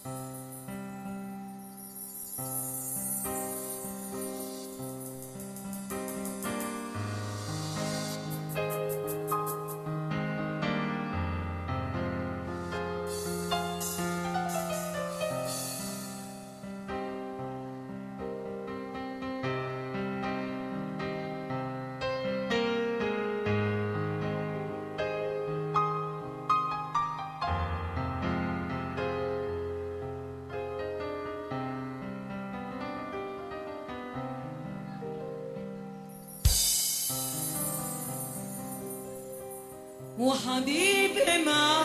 وحبيبي ما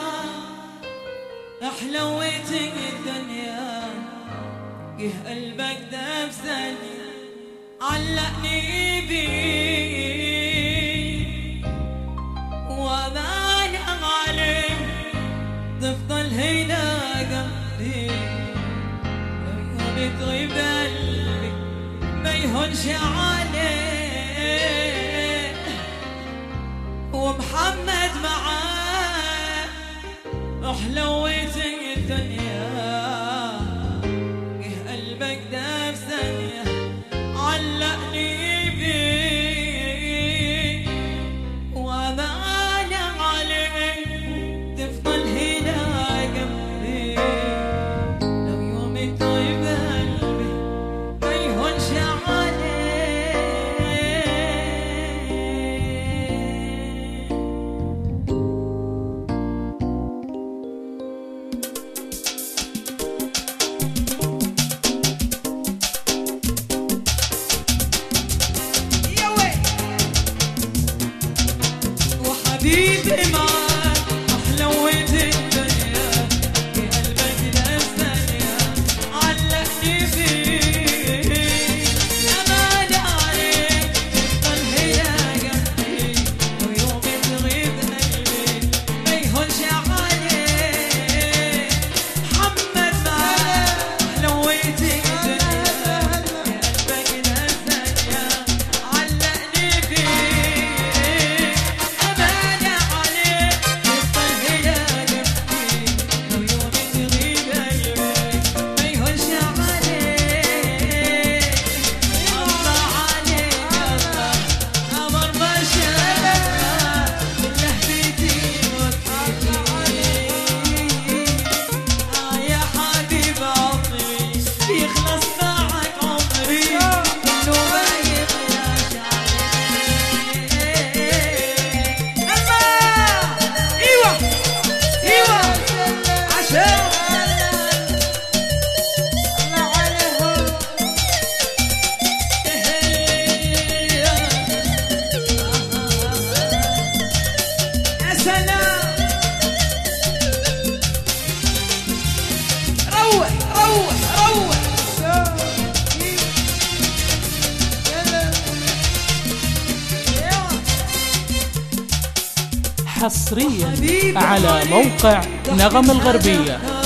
احلويت الدنيا جه قلبك دف ثانية علقني بيه وأمان عليك تفضل هنا جنبي يوم تغيب قلبي ما يهونش عليك ومحمد معاه حلويت الدنيا جه قلبك داف ثانية علقني بيه وأمان عليك تفضل هنا جنبي لو يوم طيب قلبي ما يهونش عليك وحبيبي معاك أحلويت الدنيا بقلبك الثانية علقني فيه أمان عليك تفضل هي جنبي ويوم تغيب قلبي ما يهونش عليك محمد معاك أحلويت الدنيا بقلبك الثانية علقني فيه أمان عليك تفضل هي جنبي ويوم تغيب قلبي ما يهونش عليك الله عليك الله أمر ما شاء لهفتي يا حبيب عمري يخلص معك عمري كله ما يغلاش عليك أما ايوه ايوه عشان يا سلام روح روح روح حصريا على موقع نغم الغربية